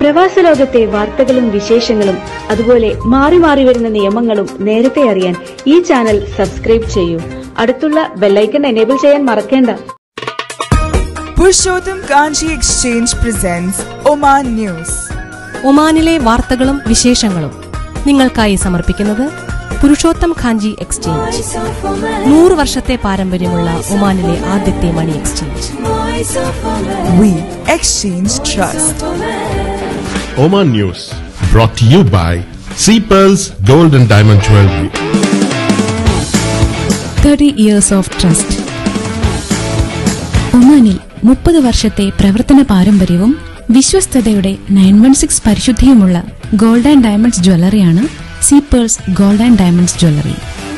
പ്രവാസ ലോകത്തെ വാർത്തകളും വിശേഷങ്ങളും അതുപോലെ മാറി മാറി വരുന്ന നിയമങ്ങളും നേരത്തെ അറിയാൻ ഈ ചാനൽ സബ്സ്ക്രൈബ് ചെയ്യൂ അടുത്തുള്ള ബെല്ലൈക്കൺ എനേബിൾ ചെയ്യാൻ മറക്കേണ്ട Purushottam Kanchi Exchange presents Oman News. ഒമാനിലെ വാർത്തകളും വിശേഷങ്ങളും നിങ്ങൾക്കായി സമർപ്പിക്കുന്നത് പുരുഷോത്തം ഖാഞ്ചി എക്സ്ചേഞ്ച് നൂറ് വർഷത്തെ പാരമ്പര്യമുള്ള ഒമാനിലെ ആദ്യത്തെ money exchange We exchange trust. Oman News brought to you by Sea Pearls Gold and Diamond Jewelry. Thirty years of trust ഒമാനിൽ മുപ്പത് വർഷത്തെ പ്രവർത്തന പാരമ്പര്യവും വിശ്വസ്തതയുടെ നയൻ വൺ സിക്സ് പരിശുദ്ധിയുമുള്ള ഗോൾഡ് ആൻഡ് ഡയമണ്ട്സ് ജ്വല്ലറിയാണ് sea pearls gold and diamonds jewellery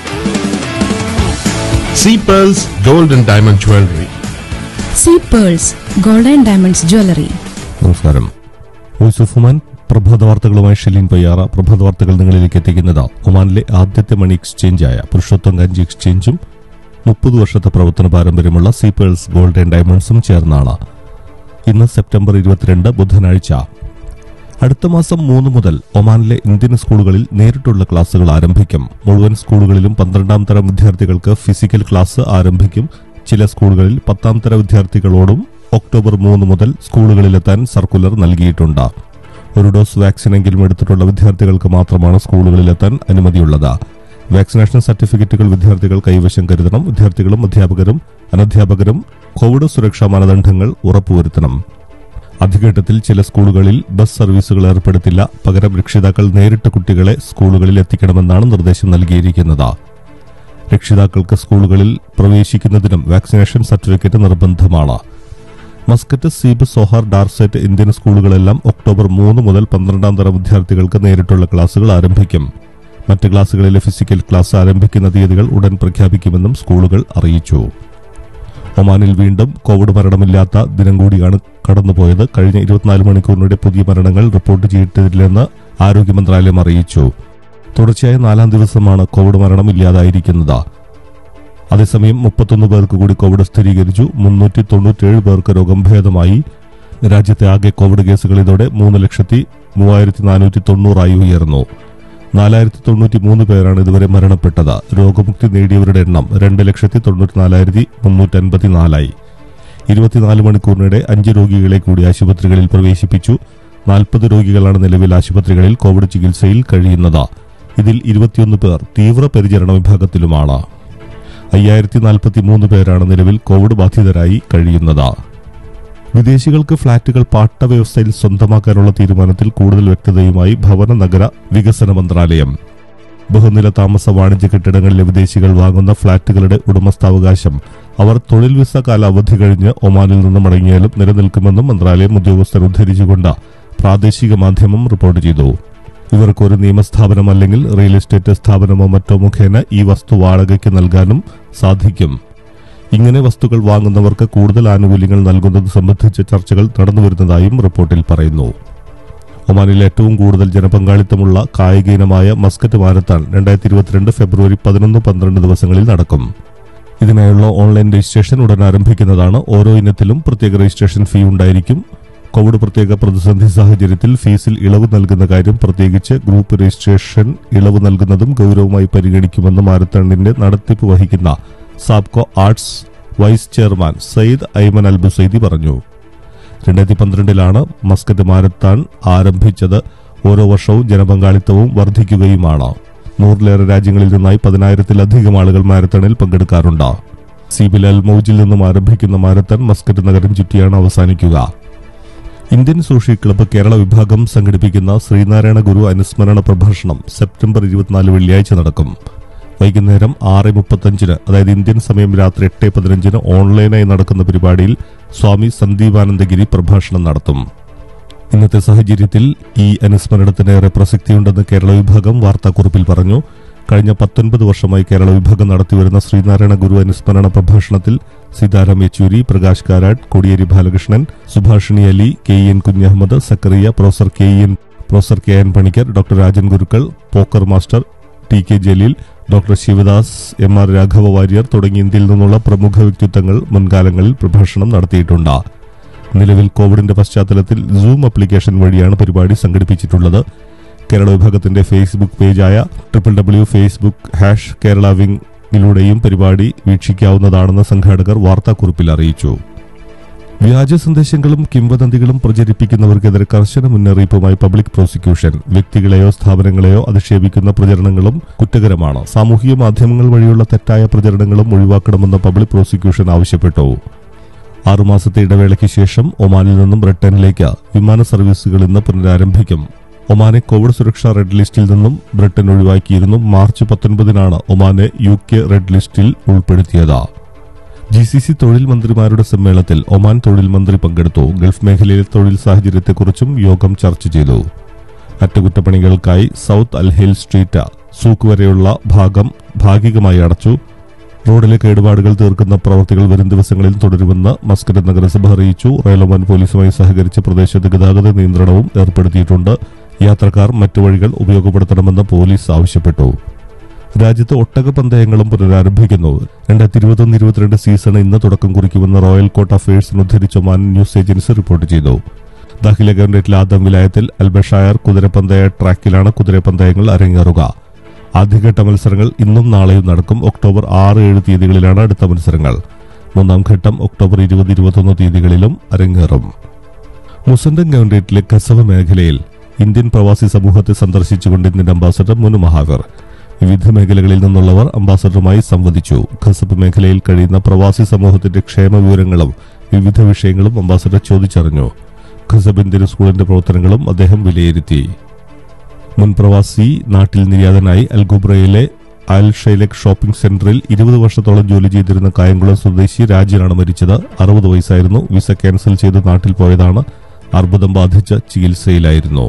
Sea Pearls Gold and Diamond Jewelry. Sea pearls gold and diamonds jewellery നമസ്കാരം യൂസുഫ് ഉമാൻ പ്രഭാത വാർത്തകളുമായി ഷെലീൻ പയ്യാറ പ്രഭാത വാർത്തകൾ നിങ്ങളിലേക്ക് എത്തിക്കുന്നത് ഒമാനിലെ ആദ്യത്തെ മണി എക്സ്ചേഞ്ചായ പുരുഷോത്തം ഗഞ്ചി എക്സ്ചേഞ്ചും മുപ്പത് വർഷത്തെ പ്രവർത്തന പാരമ്പര്യമുള്ള സീപ്പേഴ്സ് ഗോൾഡ് ആൻഡ് ഡയമണ്ട്സും ചേർന്നാണ് ഇന്ന് സെപ്റ്റംബർ ഇരുപത്തിരണ്ട് ബുധനാഴ്ച അടുത്ത മാസം മൂന്ന് മുതൽ ഒമാനിലെ ഇന്ത്യൻ സ്കൂളുകളിൽ നേരിട്ടുള്ള ക്ലാസുകൾ ആരംഭിക്കും മുഴുവൻ സ്കൂളുകളിലും പന്ത്രണ്ടാം തരം വിദ്യാർത്ഥികൾക്ക് ഫിസിക്കൽ ക്ലാസ് ആരംഭിക്കും ചില സ്കൂളുകളിൽ പത്താം തര വിദ്യാർത്ഥികളോടും ഒക്ടോബർ മൂന്ന് മുതൽ സ്കൂളുകളിലെത്താൻ സർക്കുലർ നൽകിയിട്ടുണ്ട് ഒരു ഡോസ് വാക്സിനെങ്കിലും എടുത്തിട്ടുള്ള വിദ്യാർത്ഥികൾക്ക് മാത്രമാണ് സ്കൂളുകളിലെത്താൻ അനുമതിയുള്ളത് വാക്സിനേഷൻ സർട്ടിഫിക്കറ്റുകൾ വിദ്യാർത്ഥികൾ കൈവശം കരുതണം വിദ്യാർത്ഥികളും അധ്യാപകരും അനധ്യാപകരും കോവിഡ് സുരക്ഷാ മാനദണ്ഡങ്ങൾ ഉറപ്പുവരുത്തണം അധികഘട്ടത്തിൽ ചില സ്കൂളുകളിൽ ബസ് സർവീസുകൾ ഏർപ്പെടുത്തില്ല പകരം രക്ഷിതാക്കൾ നേരിട്ട് കുട്ടികളെ സ്കൂളുകളിൽ എത്തിക്കണമെന്നാണ് നിർദ്ദേശം നൽകിയിരിക്കുന്നത് രക്ഷിതാക്കൾക്ക് സ്കൂളുകളിൽ പ്രവേശിക്കുന്നതിനും വാക്സിനേഷൻ സർട്ടിഫിക്കറ്റ് നിർബന്ധമാണ് Muscat Seeb Sohar Darsait Indian സ്കൂളുകളെല്ലാം ഒക്ടോബർ മൂന്ന് മുതൽ പന്ത്രണ്ടാം തരം വിദ്യാർത്ഥികൾക്ക് നേരിട്ടുള്ള ക്ലാസുകൾ ആരംഭിക്കും മറ്റ് ക്ലാസുകളിലെ ഫിസിക്കൽ ക്ലാസ് ആരംഭിക്കുന്ന തീയതികൾ ഉടൻ പ്രഖ്യാപിക്കുമെന്നും സ്കൂളുകൾ അറിയിച്ചു ഒമാനിൽ വീണ്ടും കോവിഡ് മരണമില്ലാത്ത ദിനം കൂടിയാണ് കടന്നുപോയത് കഴിഞ്ഞ ഇരുപത്തിനാല് മണിക്കൂറിനിടെ പുതിയ മരണങ്ങൾ റിപ്പോർട്ട് ചെയ്തിട്ടില്ലെന്ന് ആരോഗ്യ മന്ത്രാലയം അറിയിച്ചു തുടർച്ചയായ നാലാം ദിവസമാണ് കോവിഡ് മരണം ഇല്ലാതായിരിക്കുന്നത് അതേസമയം മുപ്പത്തൊന്ന് പേർക്ക് കൂടി കോവിഡ് സ്ഥിരീകരിച്ചു മുന്നൂറ്റി തൊണ്ണൂറ്റേഴ് പേർക്ക് രോഗം ഭേദമായി രാജ്യത്തെ ആകെ കോവിഡ് കേസുകൾ ഇതോടെ മൂന്ന് ലക്ഷത്തി മൂവായിരത്തി നാനൂറ്റി തൊണ്ണൂറായി ഉയർന്നു നാലായിരത്തി തൊണ്ണൂറ്റി മൂന്ന് പേരാണ് ഇതുവരെ മരണപ്പെട്ടത് രോഗമുക്തി നേടിയവരുടെ എണ്ണം രണ്ട് ലക്ഷത്തി തൊണ്ണൂറ്റിനാലായിരത്തി മുന്നൂറ്റി അൻപത്തിനാലായി ഇരുപത്തിനാല് മണിക്കൂറിനിടെ അഞ്ച് രോഗികളെ കൂടി ആശുപത്രികളിൽ പ്രവേശിപ്പിച്ചു നാൽപ്പത് രോഗികളാണ് നിലവിൽ ആശുപത്രികളിൽ കോവിഡ് ചികിത്സയിൽ കഴിയുന്നത് ഇതിൽ ഇരുപത്തിയൊന്ന് പേർ തീവ്രപരിചരണ വിഭാഗത്തിലുമാണ് അയ്യായിരത്തി നാൽപ്പത്തി മൂന്ന് പേരാണ് നിലവിൽ കോവിഡ് ബാധിതരായി കഴിയുന്നത് വിദേശികൾക്ക് ഫ്ളാറ്റുകൾ പാട്ട വ്യവസ്ഥയിൽ സ്വന്തമാക്കാനുള്ള തീരുമാനത്തിൽ കൂടുതൽ വ്യക്തതയുമായി ഭവന നഗര വികസന മന്ത്രാലയം ബഹുനില താമസ വാണിജ്യ കെട്ടിടങ്ങളിലെ വിദേശികൾ വാങ്ങുന്ന ഫ്ളാറ്റുകളുടെ ഉടമസ്ഥാവകാശം അവർ തൊഴിൽ വിസ കാലാവധി കഴിഞ്ഞ് ഒമാനിൽ നിന്ന് മടങ്ങിയാലും നിലനിൽക്കുമെന്നും മന്ത്രാലയം ഉദ്യോഗസ്ഥർ ഉദ്ധരിച്ചുകൊണ്ട് പ്രാദേശിക മാധ്യമം റിപ്പോർട്ട് ചെയ്തു ഇവർക്ക് ഒരു നിയമസ്ഥാപനം അല്ലെങ്കിൽ റിയൽ എസ്റ്റേറ്റ് സ്ഥാപനമോ മറ്റോ മുഖേന ഈ വസ്തു വാടകയ്ക്ക് നൽകാനും സാധിക്കും ഇങ്ങനെ വസ്തുക്കൾ വാങ്ങുന്നവർക്ക് കൂടുതൽ ആനുകൂല്യങ്ങൾ നൽകുന്നത് സംബന്ധിച്ച ചർച്ചകൾ നടന്നുവരുന്നതായും റിപ്പോർട്ടിൽ പറയുന്നു ഒമാനിൽ ഏറ്റവും കൂടുതൽ ജനപങ്കാളിത്തമുള്ള കായിക ഇനമായ മസ്കറ്റ് മാരത്താൻ രണ്ടായിരത്തി ഇരുപത്തിരണ്ട് ഫെബ്രുവരി പതിനൊന്ന് പന്ത്രണ്ട് ദിവസങ്ങളിൽ നടക്കും ഇതിനായുള്ള ഓൺലൈൻ രജിസ്ട്രേഷൻ ഉടൻ ആരംഭിക്കുന്നതാണ് ഓരോ ഇനത്തിലും പ്രത്യേക രജിസ്ട്രേഷൻ ഫീ ഉണ്ടായിരിക്കും കോവിഡ് പ്രത്യേക പ്രതിസന്ധി സാഹചര്യത്തിൽ ഫീസിൽ ഇളവ് നൽകുന്ന കാര്യം പ്രത്യേകിച്ച് ഗ്രൂപ്പ് രജിസ്ട്രേഷൻ ഇളവ് നൽകുന്നതും ഗൗരവമായി പരിഗണിക്കുമെന്ന് മാരത്തണിന്റെ നടത്തിപ്പ് വഹിക്കുന്ന Sabco arts vice chairman Sayyid Ayman Al Busaidi പറഞ്ഞു രണ്ടായിരത്തി പന്ത്രണ്ടിലാണ് മസ്കറ്റ് മാരത്താൻ ആരംഭിച്ചത് ഓരോ വർഷവും ജനപങ്കാളിത്തവും വർദ്ധിക്കുകയുമാണ് നൂറിലേറെ രാജ്യങ്ങളിൽ നിന്നായി പതിനായിരത്തിലധികം ആളുകൾ മാരത്തണിൽ പങ്കെടുക്കാറുണ്ട് സീബിൽ അൽ മൗജിൽ നിന്നും ആരംഭിക്കുന്ന മാരത്തൺ മസ്കറ്റ് നഗരം ചുറ്റിയാണ് അവസാനിക്കുക ഇന്ത്യൻ സോഷി ക്ലബ്ബ് കേരള വിഭാഗം സംഘടിപ്പിക്കുന്ന ശ്രീനാരായണ ഗുരു അനുസ്മരണ പ്രഭാഷണം സെപ്റ്റംബർ ഇരുപത്തിനാല് വെള്ളിയാഴ്ച നടക്കും വൈകുന്നേരം ആറ് മുപ്പത്തഞ്ചിന് അതായത് ഇന്ത്യൻ സമയം രാത്രി എട്ട് പതിനഞ്ചിന് ഓൺലൈനായി നടക്കുന്ന പരിപാടിയിൽ സ്വാമി സന്ദീപാനന്ദഗിരി പ്രഭാഷണം നടത്തും ഇന്നത്തെ സാഹചര്യത്തിൽ ഈ അനുസ്മരണത്തിന് ഏറെ പ്രസക്തിയുണ്ടെന്ന് കേരള വിഭാഗം വാർത്താക്കുറിപ്പിൽ പറഞ്ഞു കഴിഞ്ഞ പത്തൊൻപത് വർഷമായി കേരള വിഭാഗം നടത്തിവരുന്ന ശ്രീനാരായണ ഗുരു അനുസ്മരണ പ്രഭാഷണത്തിൽ Sitaram Yechury Prakash Karat Kodiyeri Balakrishnan Subhashini Ali K N Kunhammed Zacharia professor K N professor K N Panicker doctor Rajan Gurukkal Pokker master T K Jaleel doctor Sivadas M R Raghava Warrier തുടങ്ങി ഇന്ത്യയിൽ നിന്നുള്ള പ്രമുഖ വ്യക്തിത്വങ്ങൾ മുൻകാലങ്ങളിൽ പ്രഭാഷണം നടത്തിയിട്ടുണ്ട് നിലവിൽ കോവിഡിന്റെ പശ്ചാത്തലത്തിൽ സൂം ആപ്ലിക്കേഷൻ വഴിയാണ് പരിപാടി സംഘടിപ്പിച്ചിട്ടുള്ളത് കേരള വിഭാഗത്തിന്റെ ഫേസ്ബുക്ക് പേജായ triple W Facebook hash Kerala വിംഗിലൂടെയും പരിപാടി വീക്ഷിക്കാവുന്നതാണെന്ന് സംഘാടകർ വാർത്താക്കുറിപ്പിൽ അറിയിച്ചു വ്യാജ സന്ദേശങ്ങളും കിംവദന്തികളും പ്രചരിപ്പിക്കുന്നവർക്കെതിരെ കർശന മുന്നറിയിപ്പുമായി പബ്ലിക് പ്രോസിക്യൂഷൻ വ്യക്തികളെയോ സ്ഥാപനങ്ങളെയോ അധിക്ഷേപിക്കുന്ന പ്രചരണങ്ങളും കുറ്റകരമാണ് സാമൂഹിക മാധ്യമങ്ങൾ വഴിയുള്ള തെറ്റായ പ്രചരണങ്ങളും ഒഴിവാക്കണമെന്ന് പബ്ലിക് പ്രോസിക്യൂഷൻ ആവശ്യപ്പെട്ടു ആറുമാസത്തെ ഇടവേളയ്ക്ക് ശേഷം ഒമാനിൽ നിന്നും ബ്രിട്ടനിലേക്ക് വിമാന സർവീസുകൾ ഇന്ന് പുനരാരംഭിക്കും ഒമാനെ കോവിഡ് സുരക്ഷാ റെഡ് ലിസ്റ്റിൽ നിന്നും ബ്രിട്ടൻ ഒഴിവാക്കിയിരുന്നു മാർച്ച് പത്തൊൻപതിനാണ് ഒമാനെ യു കെ റെഡ് ലിസ്റ്റിൽ ഉൾപ്പെടുത്തിയത് ജി സി സി തൊഴിൽ മന്ത്രിമാരുടെ സമ്മേളനത്തിൽ ഒമാൻ തൊഴിൽ മന്ത്രി പങ്കെടുത്തു ഗൾഫ് മേഖലയിലെ തൊഴിൽ സാഹചര്യത്തെക്കുറിച്ചും യോഗം ചർച്ച ചെയ്തു അറ്റകുറ്റപ്പണികൾക്കായി സൗത്ത് അൽഹിൽ സ്ട്രീറ്റ് സൂക്ക് വരെയുള്ള ഭാഗം ഭാഗികമായി അടച്ചു റോഡിലെ കേടുപാടുകൾ തീർക്കുന്ന പ്രവൃത്തികൾ വരും ദിവസങ്ങളിൽ തുടരുമെന്ന് മസ്കറ്റ് നഗരസഭ അറിയിച്ചു റെയിൽവൻ പോലീസുമായി സഹകരിച്ച് പ്രദേശത്ത് ഗതാഗത നിയന്ത്രണവും ഏർപ്പെടുത്തിയിട്ടുണ്ട് യാത്രക്കാർ മറ്റു വഴികൾ ഉപയോഗപ്പെടുത്തണമെന്ന് പോലീസ് ആവശ്യപ്പെട്ടു രാജ്യത്ത് ഒട്ടകപന്തയങ്ങളും പുനരാരംഭിക്കുന്നു രണ്ടായിരത്തി ഇരുപത്തൊന്ന് ഇരുപത്തിരണ്ട് സീസൺ ഇന്ന് തുടക്കം കുറിക്കുമെന്ന് റോയൽ കോട്ട് അഫയേഴ്സിന് ഉദ്ധരിച്ച ഒമാൻ ന്യൂസ് ഏജൻസി റിപ്പോർട്ട് ചെയ്തു ദാഖില ഗവൺമെന്റിലെ ആദം വിലായത്തിൽ അൽബഷായർ കുതിരപ്പന്തയ ട്രാക്കിലാണ് കുതിരപ്പന്തയങ്ങൾ അരങ്ങേറുക ആദ്യഘട്ട മത്സരങ്ങൾ ഇന്നും നാളെയും നടക്കും ഒക്ടോബർ ആറ് ഏഴ് തീയതികളിലാണ് അടുത്ത മത്സരങ്ങൾ മൂന്നാം ഘട്ടം ഒക്ടോബർ ഇരുപത് ഇരുപത്തൊന്ന് തീയതികളിലും അരങ്ങേറും മുസണ്ടൻ ഗവൺമെന്റിലെ കസവ മേഖലയിൽ ഇന്ത്യൻ പ്രവാസി സമൂഹത്തെ സന്ദർശിച്ചുകൊണ്ട് ഇന്ത്യൻ അംബാസഡർ മുനു മഹാവർ വിവിധ മേഖലകളിൽ നിന്നുള്ളവർ അംബാസഡറുമായി സംവദിച്ചു ഖസബ് മേഖലയിൽ കഴിയുന്ന പ്രവാസി സമൂഹത്തിന്റെ ക്ഷേമ വിവരങ്ങളും വിവിധ വിഷയങ്ങളും അംബാസഡർ ചോദിച്ചറിഞ്ഞു ഖസബ് ഇന്ത്യൻ സ്കൂളിന്റെ പ്രവർത്തനങ്ങളും അദ്ദേഹം വിലയിരുത്തി മുൻ പ്രവാസി നാട്ടിൽ നിര്യാതനായി അൽഗുബ്രയിലെ അൽ ഷൈലക് ഷോപ്പിംഗ് സെന്ററിൽ ഇരുപത് വർഷത്തോളം ജോലി ചെയ്തിരുന്ന കായംകുളം സ്വദേശി രാജനാണ് മരിച്ചത് അറുപത് വയസ്സായിരുന്നു വിസ ക്യാൻസൽ ചെയ്ത് നാട്ടിൽ പോയതാണ് അർബുദം ബാധിച്ച ചികിത്സയിലായിരുന്നു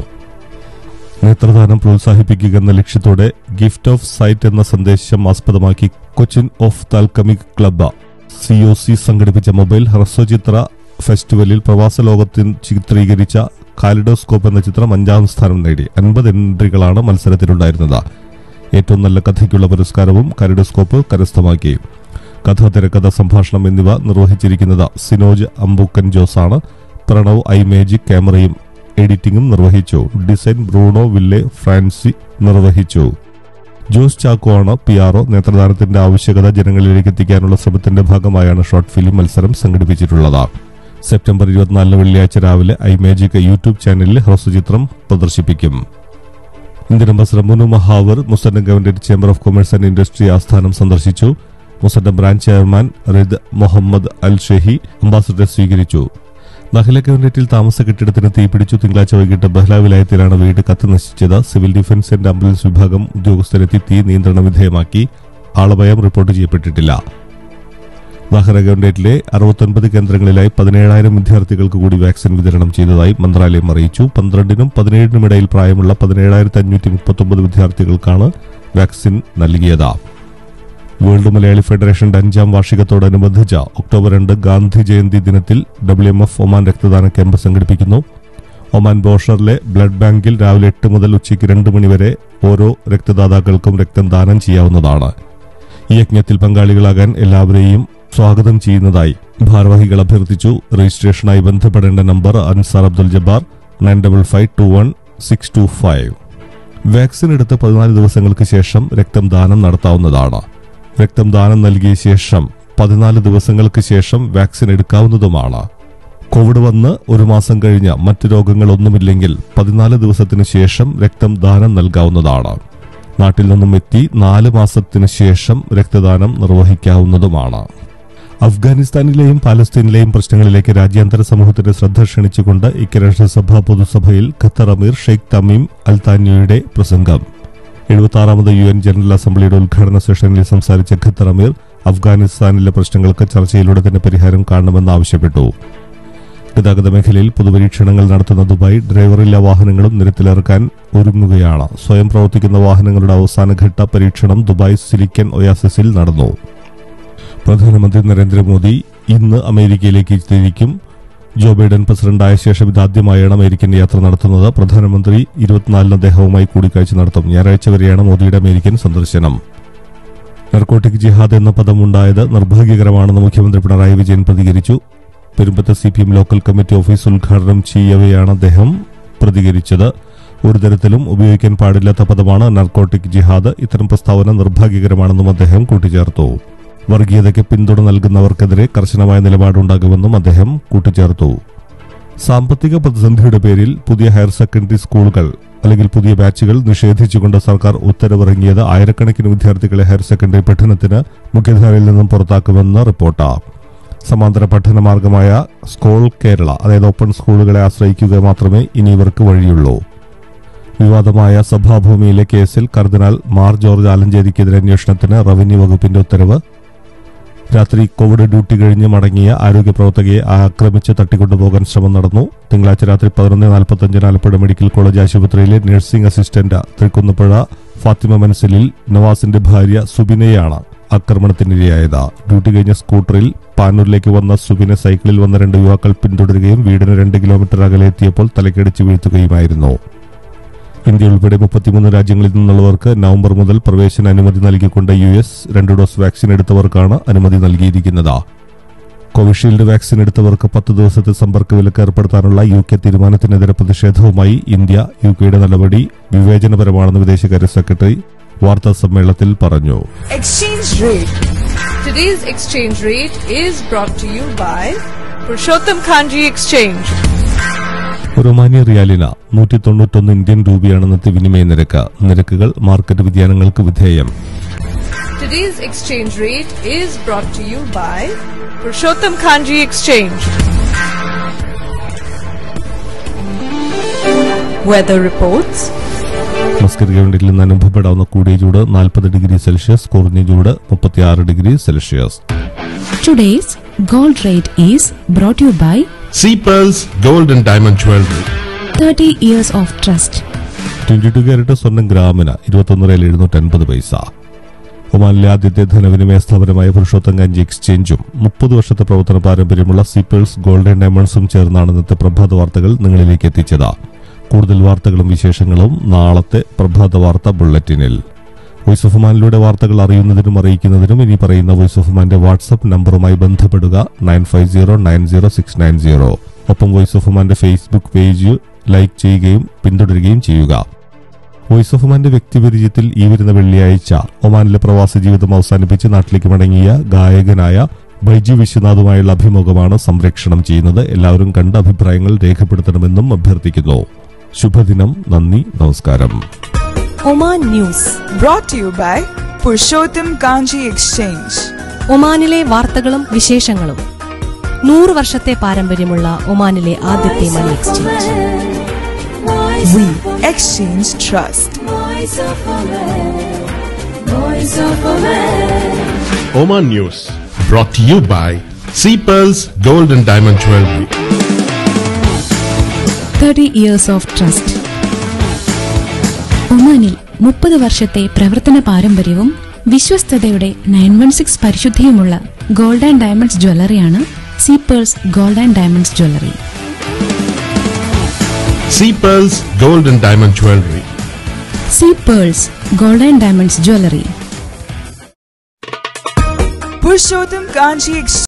നേത്രദാനം പ്രോത്സാഹിപ്പിക്കുക എന്ന ലക്ഷ്യത്തോടെ ഗിഫ്റ്റ് ഓഫ് സൈറ്റ് എന്ന സന്ദേശം ആസ്പദമാക്കി കൊച്ചിൻ ഓഫ് താൽക്കമിക് ക്ലബ്ബ് സി ഒ സി സംഘടിപ്പിച്ച മൊബൈൽ ഹ്രസ്വചിത്ര ഫെസ്റ്റിവലിൽ പ്രവാസ ലോകത്തിൽ ചിത്രീകരിച്ച കാലിഡോസ്കോപ്പ് എന്ന ചിത്രം അഞ്ചാം സ്ഥാനം നേടി അൻപത് എൻട്രികളാണ് മത്സരത്തിലുണ്ടായിരുന്നത് ഏറ്റവും നല്ല കഥയ്ക്കുള്ള പുരസ്കാരവും കാലിഡോസ്കോപ്പ് കരസ്ഥമാക്കി കഥ തിരക്കഥ സംഭാഷണം എന്നിവ നിർവഹിച്ചിരിക്കുന്നത് സിനോജ് അമ്പുക്കൻ ജോസാണ് പ്രണവ് ഐ മേജിക് ക്യാമറയും എഡിറ്റിംഗും നിർവഹിച്ചു ഡിസൈൻ ബ്രൂണോ വില്ലെ ഫ്രാൻസി നിർവഹിച്ചു ജോസ് ചാക്കോ ആണ് പി ആർഒ നേത്രദാനത്തിന്റെ ആവശ്യകത ജനങ്ങളിലേക്ക് എത്തിക്കാനുള്ള ശ്രമത്തിന്റെ ഭാഗമായാണ് ഷോർട്ട് ഫിലിം മത്സരം സംഘടിപ്പിച്ചിട്ടുള്ളത് സെപ്റ്റംബർ ഇരുപത്തിനാലിന് വെള്ളിയാഴ്ച രാവിലെ ഐ മേജിക് യൂട്യൂബ് ചാനലിൽ ഹ്രസ്വചിത്രം പ്രദർശിപ്പിക്കും Indian ambassador Munu Mahawar Musandam government chamber of commerce and industry ആസ്ഥാനം സന്ദർശിച്ചു മുസണ്ടം ബ്രാഞ്ച് ചെയർമാൻ റിദ് മുഹമ്മദ് അൽ ഷെഹി അംബാസഡറെ സ്വീകരിച്ചു നഹല ഗവൺമെന്റിൽ താമസ കെട്ടിടത്തിന് തീപിടിച്ചു തിങ്കളാഴ്ച വൈകിട്ട് ബഹ്ല വിലായത്തിലാണ് വീട് കത്തി നശിച്ചത് സിവിൽ ഡിഫൻസ് ആൻഡ് ആംബുലൻസ് വിഭാഗം ഉദ്യോഗസ്ഥരെത്തി തീ നിയന്ത്രണ വിധേയമാക്കി ആളഭയം റിപ്പോർട്ട് ചെയ്യപ്പെട്ടിട്ടില്ല നഹര ഗവൺമെന്റിലെ അറുപത്തൊൻപത് കേന്ദ്രങ്ങളിലായി പതിനേഴായിരം വിദ്യാർത്ഥികൾക്ക് കൂടി വാക്സിൻ വിതരണം ചെയ്തതായി മന്ത്രാലയം അറിയിച്ചു പന്ത്രണ്ടിനും പതിനേഴിനും ഇടയിൽ പ്രായമുള്ള പതിനേഴായിരത്തി അഞ്ഞൂറ്റി മുപ്പത്തൊമ്പത് വിദ്യാർത്ഥികൾക്കാണ് വാക്സിൻ നൽകിയത് വേൾഡ് മലയാളി ഫെഡറേഷന്റെ അഞ്ചാം വാർഷികത്തോടനുബന്ധിച്ച ഒക്ടോബർ രണ്ട് ഗാന്ധി ജയന്തി ദിനത്തിൽ ഡബ്ല്യു എം എഫ് ഒമാൻ രക്തദാന ക്യാമ്പ് സംഘടിപ്പിക്കുന്നു ഒമാൻ ബോഷറിലെ ബ്ലഡ് ബാങ്കിൽ രാവിലെ എട്ട് മുതൽ ഉച്ചയ്ക്ക് രണ്ട് മണിവരെ ഓരോ രക്തദാതാക്കൾക്കും രക്തം ദാനം ചെയ്യാവുന്നതാണ് ഈ യജ്ഞത്തിൽ പങ്കാളികളാകാൻ എല്ലാവരെയും സ്വാഗതം ചെയ്യുന്നതായി ഭാരവാഹികൾ അഭ്യർത്ഥിച്ചു രജിസ്ട്രേഷനായി ബന്ധപ്പെടേണ്ട number Ansar Abdul Jabbar nine double five two one six two five vaccine എടുത്ത് പതിനാല് ദിവസങ്ങൾക്ക് ശേഷം രക്തം ദാനം നടത്താവുന്നതാണ് രക്തം ദാനം നൽകിയ ശേഷം പതിനാല് ദിവസങ്ങൾക്ക് ശേഷം വാക്സിൻ എടുക്കാവുന്നതുമാണ് കോവിഡ് വന്ന് ഒരു മാസം കഴിഞ്ഞ് മറ്റു രോഗങ്ങളൊന്നുമില്ലെങ്കിൽ പതിനാല് ദിവസത്തിന് ശേഷം രക്തം ദാനം നൽകാവുന്നതാണ് നാട്ടിൽ നിന്നും എത്തി നാല് മാസത്തിന് ശേഷം രക്തദാനം നിർവഹിക്കാവുന്നതുമാണ് അഫ്ഗാനിസ്ഥാനിലെയും പാലസ്തീനിലെയും പ്രശ്നങ്ങളിലേക്ക് രാജ്യാന്തര സമൂഹത്തിന്റെ ശ്രദ്ധ ക്ഷണിച്ചുകൊണ്ട് ഐക്യരാഷ്ട്രസഭ പൊതുസഭയിൽ Qatar Emir Sheikh Tamim Al താനിയുടെ പ്രസംഗം എഴുപത്തി യു എൻ ജനറൽ അസംബ്ലിയുടെ ഉദ്ഘാടന സെഷനിൽ സംസാരിച്ച ഖത്തർ അമീർ അഫ്ഗാനിസ്ഥാനിലെ പ്രശ്നങ്ങൾക്ക് ചർച്ചയിലൂടെ തന്നെ പരിഹാരം കാണണമെന്ന് ആവശ്യപ്പെട്ടു ഗതാഗത മേഖലയിൽ പൊതുപരീക്ഷണങ്ങൾ നടത്തുന്ന ദുബായ് ഡ്രൈവറില്ല വാഹനങ്ങളും നിരത്തിലിറക്കാൻ ഒരുങ്ങുകയാണ് സ്വയം പ്രവർത്തിക്കുന്ന വാഹനങ്ങളുടെ അവസാനഘട്ട പരീക്ഷണം ദുബായ് സിലിക്കൻ ഒയാസിസിൽ നടന്നു പ്രധാനമന്ത്രി നരേന്ദ്രമോദി ഇന്ന് അമേരിക്കയിലേക്ക് തിരിക്കും ജോ ബൈഡൻ പ്രസിഡന്റായ ശേഷം ഇതാദ്യമായാണ് അമേരിക്കൻ യാത്ര നടത്തുന്നത് പ്രധാനമന്ത്രി ഇരുപത്തിനാലിന് അദ്ദേഹവുമായി കൂടിക്കാഴ്ച നടത്തും ഞായറാഴ്ച വരെയാണ് മോദിയുടെ അമേരിക്കൻ സന്ദർശനം നർക്കോട്ടിക് ജിഹാദ് എന്ന പദം ഉണ്ടായത് നിർഭാഗ്യകരമാണെന്ന് മുഖ്യമന്ത്രി പിണറായി വിജയൻ പ്രതികരിച്ചു Perumbath C P M local committee office ഉദ്ഘാടനം ചെയ്യവെയാണ് അദ്ദേഹം പ്രതികരിച്ചത് ഒരു തരത്തിലും ഉപയോഗിക്കാൻ പാടില്ലാത്ത പദമാണ് നർക്കോട്ടിക് ജിഹാദ് ഇത്തരം പ്രസ്താവന നിർഭാഗ്യകരമാണെന്നും അദ്ദേഹം കൂട്ടിച്ചേർത്തു വർഗീയതയ്ക്ക് പിന്തുണ നൽകുന്നവർക്കെതിരെ കർശനമായ നിലപാടുണ്ടാകുമെന്നും അദ്ദേഹം കൂട്ടിച്ചേർത്തു സാമ്പത്തിക പ്രതിസന്ധിയുടെ പേരിൽ പുതിയ ഹയർ സെക്കൻഡറി സ്കൂളുകൾ അല്ലെങ്കിൽ പുതിയ ബാച്ചുകൾ നിഷേധിച്ചുകൊണ്ട് സർക്കാർ ഉത്തരവിറങ്ങിയത് ആയിരക്കണക്കിന് വിദ്യാർത്ഥികളെ ഹയർ സെക്കൻഡറി പഠനത്തിന് മുഖ്യധാരയിൽ നിന്നും പുറത്താക്കുമെന്ന് റിപ്പോർട്ട് സമാന്തര പഠന മാർഗമായ സ്കൂൾ കേരള അതായത് ഓപ്പൺ സ്കൂളുകളെ ആശ്രയിക്കുക മാത്രമേ ഇനി ഇവർക്ക് വഴിയുള്ളൂ വിവാദമായ സഭാഭൂമിയിലെ കേസിൽ കർദിനാൾ മാർ ജോർജ് ആലഞ്ചേരിക്കെതിരെ അന്വേഷണത്തിന് റവന്യൂ വകുപ്പിന്റെ ഉത്തരവ് രാത്രി കോവിഡ് ഡ്യൂട്ടി കഴിഞ്ഞ് മടങ്ങിയ ആരോഗ്യ പ്രവർത്തകയെ ആക്രമിച്ച് തട്ടിക്കൊണ്ടുപോകാൻ ശ്രമം നടന്നു തിങ്കളാഴ്ച രാത്രി പതിനൊന്ന് നാൽപ്പത്തഞ്ചിന് ആലപ്പുഴ മെഡിക്കൽ കോളേജ് ആശുപത്രിയിലെ നഴ്സിംഗ് അസിസ്റ്റന്റ് തൃക്കുന്നപ്പുഴ ഫാത്തിമ മനസ്സിലിൽ നവാസിന്റെ ഭാര്യ സുബിനയാണ് ആക്രമണത്തിനിരയായത് ഡ്യൂട്ടി കഴിഞ്ഞ സ്കൂട്ടറിൽ പാനൂരിലേക്ക് വന്ന സുബിനെ സൈക്കിളിൽ വന്ന രണ്ട് യുവാക്കൾ പിന്തുടരുകയും വീടിന് രണ്ട് കിലോമീറ്റർ അകലെ എത്തിയപ്പോൾ തലക്കടിച്ച് വീഴ്ത്തുകയുമായിരുന്നു ഇന്ത്യ ഉൾപ്പെടെ മുപ്പത്തിമൂന്ന് രാജ്യങ്ങളിൽ നിന്നുള്ളവർക്ക് നവംബർ മുതൽ പ്രവേശന അനുമതി നൽകിക്കൊണ്ട് യു എസ് രണ്ട് ഡോസ് വാക്സിൻ എടുത്തവർക്കാണ് അനുമതി നൽകിയിരിക്കുന്നത് കോവിഷീൽഡ് വാക്സിൻ എടുത്തവർക്ക് പത്ത് ദിവസത്തെ സമ്പർക്ക വിലക്ക് ഏർപ്പെടുത്താനുള്ള യു കെ തീരുമാനത്തിനെതിരെ പ്രതിഷേധവുമായി ഇന്ത്യ യു കെയുടെ നടപടി വിവേചനപരമാണെന്ന് വിദേശകാര്യ സെക്രട്ടറി വാർത്താ സമ്മേളനത്തിൽ പറഞ്ഞു Exchange rate. Today's exchange rate is brought to you by Purushottam Kanji Exchange. റൊമാനിയ റിയാലിന നൂറ്റി തൊണ്ണൂറ്റൊന്ന് ഇന്ത്യൻ രൂപയാണ് ഇന്നത്തെ വിനിമയ നിരക്ക് നിരക്കുകൾ മാർക്കറ്റ് വ്യതിയാനങ്ങൾക്ക് വിധേയം Today's exchange rate is brought to you by Purushottam Kanji Exchange. Weather reports. Muscat ഗവൺമെന്റിൽ നിന്ന് അനുഭവപ്പെടാവുന്ന കൂടിയ ചൂട് നാൽപ്പത് ഡിഗ്രി സെൽഷ്യസ് കുറഞ്ഞ ചൂട് മുപ്പത്തിയാറ് degree Celsius Today's gold rate is brought to you by Sea Pearls Gold and Diamond Jewelry. 30 years of trust. Twenty two carat സ്വർണ്ണം ഗ്രാമിന് ഇരുപത്തൊന്ന് രൂപയിൽ എഴുന്നൂറ്റി അൻപത് പൈസ ഒമാനിലെ ആദ്യത്തെ ധനവിനിമയ സ്ഥാപനമായ പുരുഷോത്തം ഗഞ്ചി എക്സ്ചേഞ്ചും മുപ്പത് വർഷത്തെ പ്രവർത്തന പാരമ്പര്യമുള്ള സീപ്പിൾസ് ഗോൾഡൻ ഡയമണ്ട്സും ചേർന്നാണ് ഇന്നത്തെ പ്രഭാത വാർത്തകൾ നിങ്ങളിലേക്ക് എത്തിച്ചത് കൂടുതൽ വാർത്തകളും വിശേഷങ്ങളും നാളത്തെ പ്രഭാത വാർത്ത ബുള്ളറ്റിനിൽ വോയിസ് ഓഫ് ഒമാനിലൂടെ വാർത്തകൾ അറിയുന്നതിനും അറിയിക്കുന്നതിനും ഇനി പറയുന്ന വോയിസ് ഓഫ് ഒമാന്റെ വാട്സ്ആപ്പ് നമ്പറുമായി ബന്ധപ്പെടുക nine five zero nine zero six nine zero ഒപ്പം വോയിസ് ഓഫ് ഒമാന്റെ ഫേസ്ബുക്ക് പേജ് ലൈക്ക് ചെയ്യുകയും പിന്തുടരുകയും ചെയ്യുക വോയിസ് ഓഫ് ഒമാന്റെ വ്യക്തിപരിചയത്തിൽ ഈ വരുന്ന വെള്ളിയാഴ്ച ഒമാനിലെ പ്രവാസ ജീവിതം അവസാനിപ്പിച്ച് നാട്ടിലേക്ക് മടങ്ങിയ ഗായകനായ ബൈജു വിശ്വനാഥുമായുള്ള അഭിമുഖമാണ് സംരക്ഷണം ചെയ്യുന്നത് എല്ലാവരും കണ്ട അഭിപ്രായങ്ങൾ രേഖപ്പെടുത്തണമെന്നും അഭ്യർത്ഥിക്കുന്നു ശുഭദിനം നന്ദി നമസ്കാരം Oman news Brought to you by Purushottam Kanji Exchange. ഒമാനിലെ വാർത്തകളും വിശേഷങ്ങളും നൂറ് വർഷത്തെ പാരമ്പര്യമുള്ള ഒമാനിലെ ആദ്യത്തെ money exchange We exchange trust. Oman News. Brought to you by Sea Pearls Gold and Diamond Jewelry. 30 years of trust. ഒമാനിൽ മുപ്പത് വർഷത്തെ പ്രവർത്തന പാരമ്പര്യവും വിശ്വസ്തതയുടെ നയൻ വൺ സിക്സ് പരിശുദ്ധിയുമുള്ള ഗോൾഡ് ആൻഡ് ഡയമണ്ട്സ് ജ്വല്ലറിയാണ് sea pearls gold and diamonds jewellery Sea Pearls Gold and Diamond Jewelry. Sea pearls gold and diamonds jewellery Purushottam Kanji Exchange.